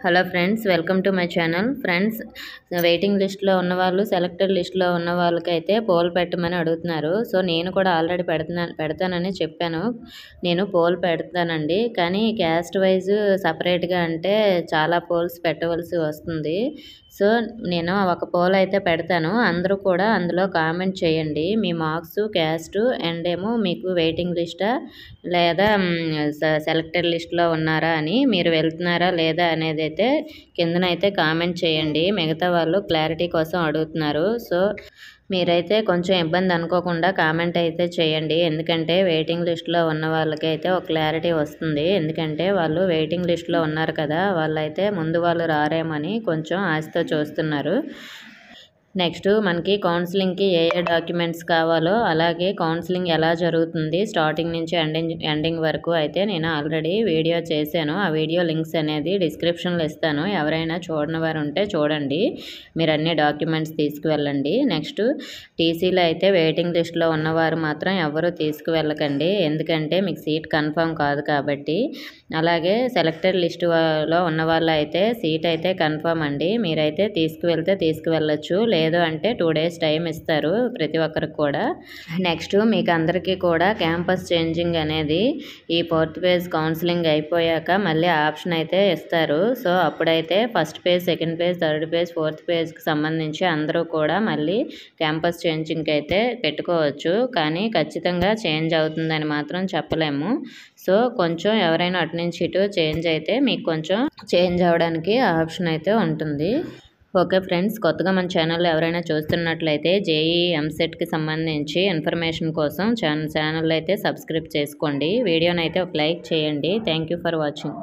hello friends welcome to my channel friends waiting లిస్ట్లో ఉన్న వాళ్ళు సెలెక్టెడ్ లిస్ట్లో ఉన్న వాళ్ళకైతే పోల్ పెట్టమని అడుగుతున్నారు సో నేను కూడా ఆల్రెడీ పెడుతున్నా పెడతానని చెప్పాను నేను పోల్ పెడతానండి కానీ క్యాస్ట్ వైజ్ సపరేట్గా అంటే చాలా పోల్స్ పెట్టవలసి వస్తుంది సో నేను ఒక పోల్ అయితే పెడతాను అందరూ కూడా అందులో కామెంట్ చేయండి మీ మార్క్స్ క్యాస్ట్ అండ్ ఏమో మీకు వెయిటింగ్ లిస్టా లేదా సెలెక్టెడ్ లిస్ట్లో ఉన్నారా అని మీరు వెళ్తున్నారా లేదా అనేది అయితే కిందనైతే కామెంట్ చేయండి మిగతా వాళ్ళు క్లారిటీ కోసం అడుగుతున్నారు సో మీరైతే కొంచెం ఇబ్బంది అనుకోకుండా కామెంట్ అయితే చేయండి ఎందుకంటే వెయిటింగ్ లిస్ట్లో ఉన్న వాళ్ళకి అయితే ఒక క్లారిటీ వస్తుంది ఎందుకంటే వాళ్ళు వెయిటింగ్ లిస్ట్లో ఉన్నారు కదా వాళ్ళైతే ముందు వాళ్ళు రారేమని కొంచెం ఆశతో చూస్తున్నారు నెక్స్ట్ మనకి కౌన్సిలింగ్కి ఏ ఏ డాక్యుమెంట్స్ కావాలో అలాగే కౌన్సిలింగ్ ఎలా జరుగుతుంది స్టార్టింగ్ నుంచి ఎండింగ్ ఎండింగ్ వరకు అయితే నేను ఆల్రెడీ వీడియో చేశాను ఆ వీడియో లింక్స్ అనేది డిస్క్రిప్షన్లో ఇస్తాను ఎవరైనా చూడని వారు ఉంటే చూడండి మీరు అన్ని డాక్యుమెంట్స్ తీసుకువెళ్ళండి నెక్స్ట్ టీసీలో అయితే వెయిటింగ్ లిస్ట్లో ఉన్నవారు మాత్రం ఎవరు తీసుకువెళ్ళకండి ఎందుకంటే మీకు సీట్ కన్ఫర్మ్ కాదు కాబట్టి అలాగే సెలెక్టెడ్ లిస్టులో ఉన్న వాళ్ళు అయితే సీట్ అయితే కన్ఫర్మ్ అండి మీరైతే తీసుకువెళ్తే తీసుకువెళ్ళచ్చు లేదు అంటే టూ డేస్ టైం ఇస్తారు ప్రతి ఒక్కరికి కూడా నెక్స్ట్ మీకు అందరికీ కూడా క్యాంపస్ చేంజింగ్ అనేది ఈ ఫోర్త్ పేజ్ కౌన్సిలింగ్ అయిపోయాక మళ్ళీ ఆప్షన్ అయితే ఇస్తారు సో అప్పుడైతే first page second page third page fourth పేజ్కి సంబంధించి అందరూ కూడా మళ్ళీ క్యాంపస్ చేంజింగ్కి అయితే పెట్టుకోవచ్చు కానీ ఖచ్చితంగా చేంజ్ అవుతుందని మాత్రం చెప్పలేము సో కొంచెం ఎవరైనా అటు నుంచి ఇటు చేంజ్ అయితే మీకు కొంచెం చేంజ్ అవ్వడానికి ఆప్షన్ అయితే ఉంటుంది ఓకే ఫ్రెండ్స్ కొత్తగా మన ఛానల్ ఎవరైనా చూస్తున్నట్లయితే జేఈ ఎంసెట్కి సంబంధించి ఇన్ఫర్మేషన్ కోసం ఛానల్ ఛానల్ అయితే సబ్స్క్రైబ్ చేసుకోండి వీడియోని అయితే ఒక లైక్ చేయండి థ్యాంక్ యూ ఫర్ వాచింగ్